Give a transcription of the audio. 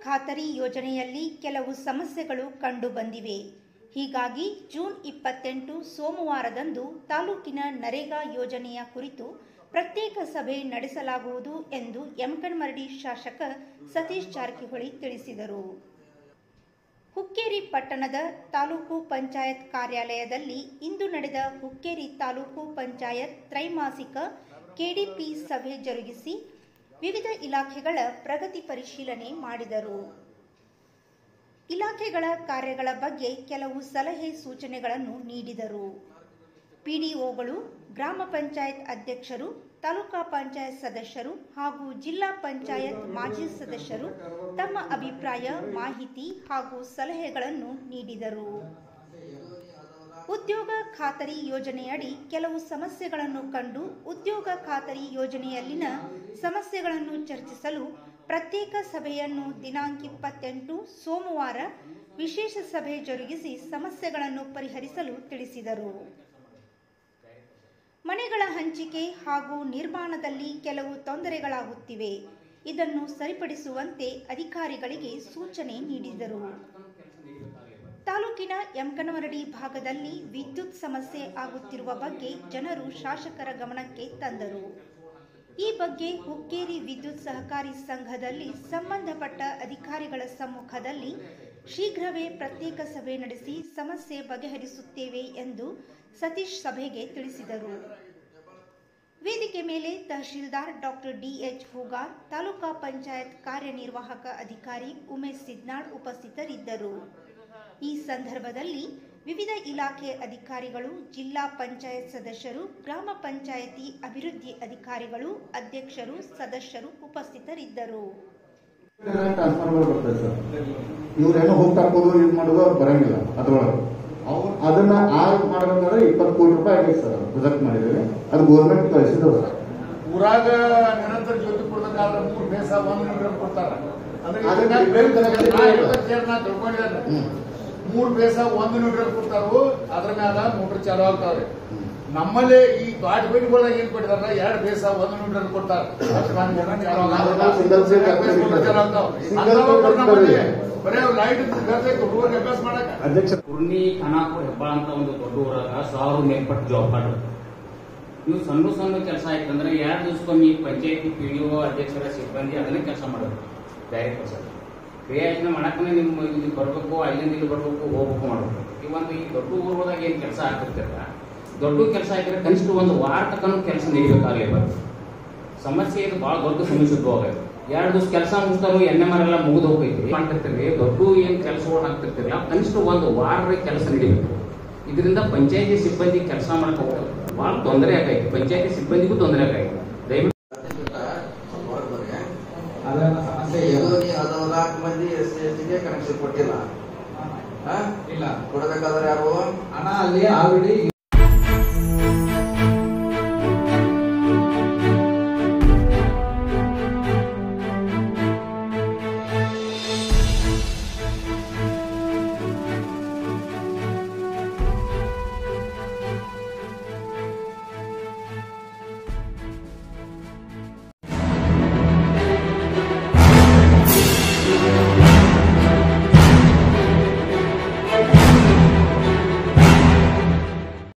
ಖಾತರಿ ಯೋಜನೆಯಲ್ಲಿ ಕೆಲವು ಸಮಸ್ಯೆಗಳು ಕಂಡುಬಂದಿವೆ ಹೀಗಾಗಿ ಜೂನ್ ಇಪ್ಪತ್ತೆಂಟು ಸೋಮವಾರದಂದು ತಾಲೂಕಿನ ನರೇಗಾ ಯೋಜನೆಯ ಕುರಿತು ಪ್ರತ್ಯೇಕ ಸಭೆ ನಡೆಸಲಾಗುವುದು ಎಂದು ಯಮಕನಮರಡಿ ಶಾಸಕ ಸತೀಶ್ ಜಾರಕಿಹೊಳಿ ತಿಳಿಸಿದರು ಹುಕ್ಕೇರಿ ಪಟ್ಟಣದ ತಾಲೂಕು ಪಂಚಾಯತ್ ಕಾರ್ಯಾಲಯದಲ್ಲಿ ಇಂದು ನಡೆದ ಹುಕ್ಕೇರಿ ತಾಲೂಕು ಪಂಚಾಯತ್ ತ್ರೈಮಾಸಿಕ ಕೆಡಿಪಿ ಸಭೆ ಜರುಗಿಸಿ ವಿವಿಧ ಇಲಾಖೆಗಳ ಪ್ರಗತಿ ಪರಿಶೀಲನೆ ಮಾಡಿದರು ಇಲಾಖೆಗಳ ಕಾರ್ಯಗಳ ಬಗ್ಗೆ ಕೆಲವು ಸಲಹೆ ಸೂಚನೆಗಳನ್ನು ನೀಡಿದರು ಪಿಡಿಒಗಳು ಗ್ರಾಮ ಪಂಚಾಯತ್ ಅಧ್ಯಕ್ಷರು ತಾಲೂಕಾ ಪಂಚಾಯತ್ ಸದಸ್ಯರು ಹಾಗೂ ಜಿಲ್ಲಾ ಪಂಚಾಯತ್ ಮಾಜಿ ಸದಸ್ಯರು ತಮ್ಮ ಅಭಿಪ್ರಾಯ ಮಾಹಿತಿ ಹಾಗೂ ಸಲಹೆಗಳನ್ನು ನೀಡಿದರು ಉದ್ಯೋಗ ಖಾತರಿ ಯೋಜನೆಯಡಿ ಕೆಲವು ಸಮಸ್ಯೆಗಳನ್ನು ಕಂಡು ಉದ್ಯೋಗ ಖಾತರಿ ಯೋಜನೆಯಲ್ಲಿನ ಸಮಸ್ಯೆಗಳನ್ನು ಚರ್ಚಿಸಲು ಪ್ರತ್ಯೇಕ ಸಭೆಯನ್ನು ದಿನಾಂಕ ಇಪ್ಪತ್ತೆಂಟು ಸೋಮವಾರ ವಿಶೇಷ ಸಭೆ ಜರುಗಿಸಿ ಸಮಸ್ಯೆಗಳನ್ನು ಪರಿಹರಿಸಲು ತಿಳಿಸಿದರು ಮನೆಗಳ ಹಂಚಿಕೆ ಹಾಗೂ ನಿರ್ಮಾಣದಲ್ಲಿ ಕೆಲವು ತೊಂದರೆಗಳಾಗುತ್ತಿವೆ ಇದನ್ನು ಸರಿಪಡಿಸುವಂತೆ ಅಧಿಕಾರಿಗಳಿಗೆ ಸೂಚನೆ ನೀಡಿದರು ತಾಲೂಕಿನ ಯಮಕನಮರಡಿ ಭಾಗದಲ್ಲಿ ವಿದ್ಯುತ್ ಸಮಸ್ಯೆ ಆಗುತ್ತಿರುವ ಬಗ್ಗೆ ಜನರು ಶಾಸಕರ ಗಮನಕ್ಕೆ ತಂದರು ಈ ಬಗ್ಗೆ ಹುಕ್ಕೇರಿ ವಿದ್ಯುತ್ ಸಹಕಾರಿ ಸಂಘದಲ್ಲಿ ಸಂಬಂಧಪಟ್ಟ ಅಧಿಕಾರಿಗಳ ಸಮ್ಮುಖದಲ್ಲಿ ಶೀಘ್ರವೇ ಪ್ರತ್ಯೇಕ ಸಭೆ ನಡೆಸಿ ಸಮಸ್ಯೆ ಬಗೆಹರಿಸುತ್ತೇವೆ ಎಂದು ಸತೀಶ್ ಸಭೆಗೆ ತಿಳಿಸಿದರು ವೇದಿಕೆ ಮೇಲೆ ತಹಶೀಲ್ದಾರ್ ಡಾಕ್ಟರ್ ಡಿಎಚ್ ಹೂಗಾರ್ ತಾಲೂಕಾ ಪಂಚಾಯತ್ ಕಾರ್ಯನಿರ್ವಾಹಕ ಅಧಿಕಾರಿ ಉಮೇಶ್ ಸಿದ್ನಾಳ್ ಉಪಸ್ಥಿತರಿದ್ದರು ಈ ಸಂದರ್ಭದಲ್ಲಿ ವಿವಿಧ ಇಲಾಖೆ ಅಧಿಕಾರಿಗಳು ಜಿಲ್ಲಾ ಪಂಚಾಯತ್ ಸದಸ್ಯರು ಗ್ರಾಮ ಪಂಚಾಯತಿ ಅಭಿವೃದ್ಧಿ ಅಧಿಕಾರಿಗಳು ಅಧ್ಯಕ್ಷರು ಸದಸ್ಯರು ಉಪಸ್ಥಿತರಿದ್ದರು ಟ್ರಾನ್ಸ್ಫಾರ್ಮರ್ ಬರ್ತದೆ ಸರ್ ಇವ್ರೇನೋ ಹೋಗಿ ತರ್ಬೋದು ಇದು ಮಾಡೋದು ಅವ್ರು ಬರಂಗಿಲ್ಲ ಅದ್ರೊಳಗೆ ಅದನ್ನ ಆರ್ ಮಾಡ್ಬೇಕಂದ್ರೆ ಇಪ್ಪತ್ತು ಕೋಟಿ ರೂಪಾಯಿ ಆಗೈತೆ ಸರ್ ಪ್ರೊಜೆಕ್ಟ್ ಮಾಡಿದ್ದೇವೆ ಅದು ಗೌರ್ಮೆಂಟ್ ಕಳಿಸಿದ್ರು ಸರ್ ಊರಾಗ ನಿರಂತರ ಜ್ಯೋತಿ ಕೊಡ್ಬೇಕಾದ್ರೆ ಮೂರು ಬೇಸ ಒಂದು ಮೀಟರ್ ಕೊಡ್ತಾರ ಅಂದ್ರೆ ಅದೇ ಇದನ್ನ ಬೇರೆ ತರ ನಾ ಬೇರೆ ಇವತ್ತು ಕೇರ್ ನಾ ತಿಳ್ಕೊಂಡಿದ್ದೇನೆ ಹ್ಮ್. ಮೂರ್ ಬೇಸ ಒಂದು ನ್ಯೂಟ್ರಲ್ ಕೊಡ್ತಾರು ಅದ್ರ ಮ್ಯಾಲ ಮೋಟರ್ ಚಾಲು ಆಗ್ತಾವ್ರಿ ನಮ್ಮಲ್ಲಿ ಈ ದೊಡ್ಡ ಬೀಡುಗಳಾಗ ಏನ್ ಕೊಟ್ಟಿದಾರ ಎರಡು ಬೇಸ ಒಂದು ನ್ಯೂಟ್ರಲ್ ಕೊಡ್ತಾರ ಅಷ್ಟು ಮಂದಿ ಜನ ಚಾಲು ಆಗಲ್ಲ. Single seat ಎರಡು ಬೇಸ motor ಚಾಲು ಆಗ್ತಾವ. Single ಅಂಥವು seat ನಮ್ಮಲ್ಲಿ ಬರ್ತದೆ. ಬರೇ ಲೈಟ್ ಬೇಕು ರೋಡ್ ಅಭ್ಯಾಸ ಮಾಡಕ ಅಧ್ಯಕ್ಷ ಕುರ್ನಿ ಖಾನಾಪುರ ಹೆಬ್ಬಾಳ ಅಂತ ಒಂದು ದೊಡ್ಡ ಊರಾಗ ಸಾವಿರ ಮೇಲ್ಪಟ್ಟ ಜಾಬ್ ಕಾರ್ಡ್ ನೀವು ಸಣ್ಣ ಸಣ್ಣ ಕೆಲಸ ಆಯ್ತಂದ್ರೆ ಎರಡು ದಿವಸಕ್ಕೊಮ್ಮೆ ಪಂಚಾಯತಿ ಪಿ ಡಿ ಒ ಅಧ್ಯಕ್ಷರ ಸಿಬ್ಬಂದಿ ಅದನ್ನೇ ಕೆಲಸ ಮಾಡೋದು ಡೈರೆಕ್ಟ್ ಕೆಲಸ ಕ್ರಿಯಾಯೋಜನೆ ಮಾಡಕ್ಕನೆ ನಿಮ್ಮ ಇಲ್ಲಿ ಬರಬೇಕು ಅಲ್ಲಿಂದ ಇಲ್ಲಿ ಬರಬೇಕು ಹೋಗ್ಬೇಕು ಮಾಡಬೇಕು ಈ ಒಂದು ಈ ದೊಡ್ಡ ಊರದಾಗ ಏನು ಕೆಲಸ ಆಗ್ತಿರ್ತಲ್ಲ ದೊಡ್ಡ ಕೆಲಸ ಆಗಿದ್ರೆ ಕನಿಷ್ಠ ಒಂದು ವಾರ ತನಕ ಕೆಲಸ ನಡಿಬೇಕಾಗಲೇ ಬರ್ತದೆ ಸಮಸ್ಯೆ ಇದು ಬಹಳ ದೊಡ್ಡ ಸಮಸ್ಯೆ ಹೋಗೈತೆ ಎರಡು ದಿವಸ ಕೆಲಸ ಮುಗಿಸ್ತಾರು ಎನ್ ಎಂ ಆರ್ ಎಲ್ಲ ಮುಗಿದು ಹೋಗೈತಿ ಮಾಡ್ತಿರ್ತೀವಿ ದೊಡ್ಡ ಏನ್ ಕೆಲಸಗಳು ಆಗ್ತಿರ್ತೀರಲ್ಲ ಕನಿಷ್ಠ ಒಂದು ವಾರ ಕೆಲಸ ನಡಿಬೇಕು ಇದರಿಂದ ಪಂಚಾಯತಿ ಸಿಬ್ಬಂದಿ ಕೆಲಸ ಮಾಡಕ್ ಹೋಗ್ತಾರೆ ಬಹಳ ತೊಂದರೆ ಆಗೈತಿ ಪಂಚಾಯತಿ ಸಿಬ್ಬಂದಿಗೂ ತೊಂದರೆ ಆಗೈತಿ ದಯವಿಟ್ಟು ಅದೇ ಯೋನಿ ಹದಿನಾಲ್ಕು ಮಂದಿ ಎಸ್ ಸಿ ಎಸ್ ಟಿಗೆ ಕನೆಕ್ಷನ್ ಕೊಟ್ಟಿಲ್ಲ ಹಾ? ಇಲ್ಲ ಕೊಡಬೇಕಾದ್ರೆ ಯಾರು ಹಣ ಅಲ್ಲಿ ಆಲ್ರೆಡಿ